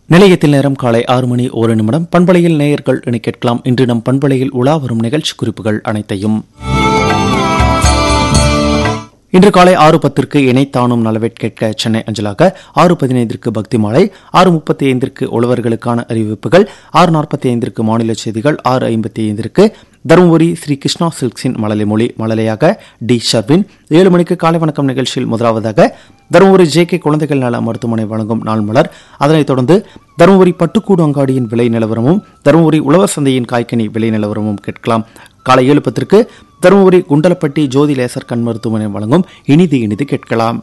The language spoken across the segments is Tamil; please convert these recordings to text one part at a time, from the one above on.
நிலையத்தில் நேரம் காலை ஆறு மணி ஒரு நிமிடம் பண்பலையில் நேயர்கள் இணை கேட்கலாம் இன்று நம் பண்பலையில் உலா வரும் நிகழ்ச்சி குறிப்புகள் அனைத்தையும் இன்று காலை ஆறு பத்திற்கு இணைத்தானும் நலவேட் கேட்க சென்னை அஞ்சலாக ஆறு பதினைந்திற்கு பக்தி மாலை ஆறு முப்பத்தி ஐந்திற்கு உழவர்களுக்கான அறிவிப்புகள் ஆறு நாற்பத்தி ஐந்திற்கு மாநில செய்திகள் ஆறு ஐம்பத்தி ஐந்திற்கு தருமபுரி ஸ்ரீ கிருஷ்ணா சில்க்ஸின் மழலை மொழி மழலையாக டி ஷர்வின் ஏழு மணிக்கு காலை வணக்கம் நிகழ்ச்சியில் முதலாவதாக தருமபுரி ஜே கே குழந்தைகள் நல மருத்துவமனை வழங்கும் நாள் மலர் அதனைத் தொடர்ந்து தருமபுரி பட்டுக்கூடு அங்காடியின் விலை நிலவரமும் தருமபுரி உழவர் சந்தையின் காய்கனி விலை நிலவரமும் கேட்கலாம் காலை ஏழு பத்திற்கு தருமபுரி குண்டலப்பட்டி ஜோதி லேசர் கண் மருத்துவமனை வழங்கும் இனிது இனிது கேட்கலாம்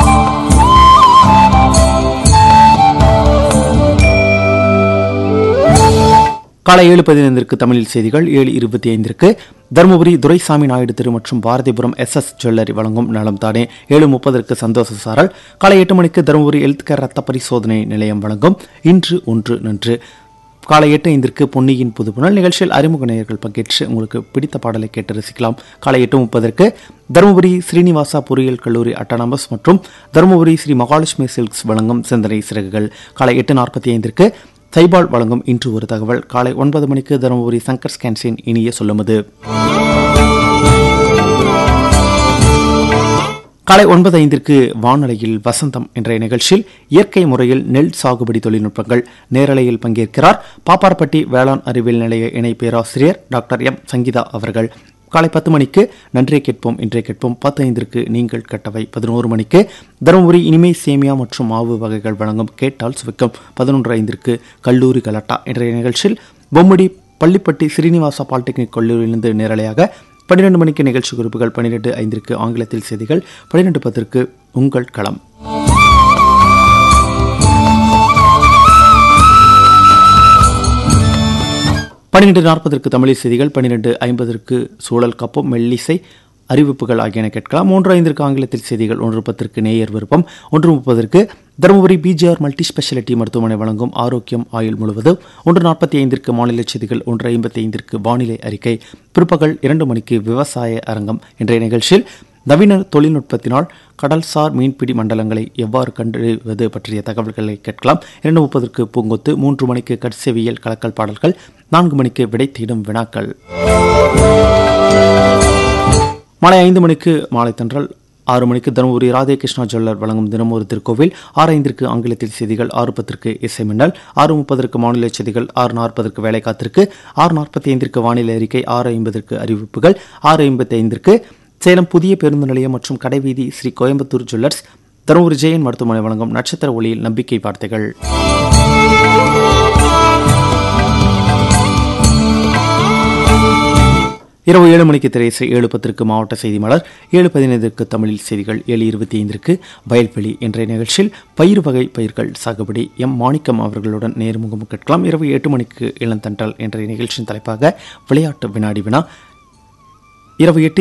காலை ஏழு பதினைந்திற்கு தமிழில் செய்திகள் ஏழு இருபத்தி ஐந்திற்கு தருமபுரி துரைசாமி நாயுடு திரு மற்றும் பாரதிபுரம் எஸ் எஸ் ஜுவல்லரி வழங்கும் நலம் தானே ஏழு முப்பதற்கு சந்தோஷ சாரல் காலை எட்டு மணிக்கு தருமபுரி ஹெல்த் கேர் ரத்த பரிசோதனை நிலையம் வழங்கும் இன்று ஒன்று நன்று காலை எட்டு ஐந்திற்கு பொன்னியின் புதுப்புணல் நிகழ்ச்சியில் அறிமுக நேயர்கள் பங்கேற்று உங்களுக்கு பிடித்த பாடலை கேட்டு ரசிக்கலாம் காலை எட்டு முப்பதற்கு தருமபுரி ஸ்ரீனிவாசா பொறியியல் கல்லூரி அட்டானமஸ் மற்றும் தருமபுரி ஸ்ரீ மகாலட்சுமி சில்க்ஸ் வழங்கும் சிந்தனை சிறகுகள் காலை எட்டு நாற்பத்தி ஐந்திற்கு சைபால் வழங்கும் இன்று ஒரு தகவல் காலை ஒன்பது மணிக்கு தருமபுரி சங்கர் ஸ்கேன்சின் இனிய சொல்லுமது காலை ஒன்பது ஐந்திற்கு வானொலியில் வசந்தம் என்ற நிகழ்ச்சியில் இயற்கை முறையில் நெல் சாகுபடி தொழில்நுட்பங்கள் நேரலையில் பங்கேற்கிறார் பாப்பார்பட்டி வேளாண் அறிவியல் நிலைய இணை பேராசிரியர் டாக்டர் எம் சங்கீதா அவர்கள் காலை பத்து மணிக்கு நன்றே கேட்போம் இன்றே கேட்போம் பத்து ஐந்திற்கு நீங்கள் கட்டவை பதினோரு மணிக்கு தருமபுரி இனிமை சேமியா மற்றும் மாவு வகைகள் வழங்கும் கேட்டால் சுவைக்கும் பதினொன்று ஐந்திற்கு கல்லூரி கலட்டா என்ற நிகழ்ச்சியில் பொம்முடி பள்ளிப்பட்டி ஸ்ரீனிவாசா பாலிடெக்னிக் கல்லூரியிலிருந்து நேரலையாக பன்னிரண்டு மணிக்கு நிகழ்ச்சி குறிப்புகள் பன்னிரெண்டு ஐந்திற்கு ஆங்கிலத்தில் செய்திகள் பன்னிரெண்டு பத்திற்கு உங்கள் களம் பன்னிரெண்டு நாற்பதற்கு தமிழில் செய்திகள் பன்னிரெண்டு ஐம்பதற்கு சூழல் கப்பம் மெல்லிசை அறிவிப்புகள் ஆகியன கேட்கலாம் மூன்று ஐந்திற்கு ஆங்கிலத்தில் செய்திகள் ஒன்று பத்திற்கு நேயர் விருப்பம் ஒன்று முப்பதற்கு தருமபுரி பிஜிஆர் மல்டி ஸ்பெஷாலிட்டி மருத்துவமனை வழங்கும் ஆரோக்கியம் ஆயுள் முழுவதும் ஒன்று நாற்பத்தி ஐந்திற்கு மாநில செய்திகள் ஒன்று ஐம்பத்தி ஐந்திற்கு வானிலை அறிக்கை பிற்பகல் இரண்டு மணிக்கு விவசாய அரங்கம் என்ற நிகழ்ச்சியில் நவீன தொழில்நுட்பத்தினால் கடல்சார் மீன்பிடி மண்டலங்களை எவ்வாறு கண்டறிவது பற்றிய தகவல்களை கேட்கலாம் இரண்டு முப்பதற்கு பூங்கொத்து மூன்று மணிக்கு கட்செவியல் கலக்கல் பாடல்கள் நான்கு மணிக்கு விடை தேடும் வினாக்கள் மாலை ஐந்து மணிக்கு மாலை தென்றல் ஆறு மணிக்கு தருமபுரி ராதே கிருஷ்ணா ஜுவல்லர் வழங்கும் தினம் ஒரு திருக்கோவில் ஆறு ஐந்திற்கு ஆங்கிலத்தில் செய்திகள் ஆறு பத்திற்கு இசை மின்னல் ஆறு முப்பதற்கு மாநில செய்திகள் ஆறு நாற்பதற்கு வேலை காத்திருக்கு ஆறு நாற்பத்தி ஐந்திற்கு வானிலை அறிக்கை ஆறு ஐம்பதற்கு அறிவிப்புகள் ஆறு ஐம்பத்தி ஐந்திற்கு சேலம் புதிய பேருந்து நிலையம் மற்றும் கடைவீதி ஸ்ரீ கோயம்புத்தூர் ஜுவல்லர்ஸ் தருமபுரி ஜெயன் மருத்துவமனை வழங்கும் நட்சத்திர ஒளியில் நம்பிக்கை வார்த்தைகள் இரவு ஏழு மணிக்கு திரைசை ஏழு பத்திற்கு மாவட்ட செய்தி மலர் ஏழு பதினைந்திற்கு தமிழில் செய்திகள் ஏழு இருபத்தி ஐந்திற்கு வயல்வெளி என்ற நிகழ்ச்சியில் பயிர் வகை பயிர்கள் சாகுபடி எம் மாணிக்கம் அவர்களுடன் நேர்முகம் கேட்கலாம் இரவு எட்டு மணிக்கு இளந்தண்டல் என்ற நிகழ்ச்சியின் தலைப்பாக விளையாட்டு வினாடி வினா இரவு எட்டு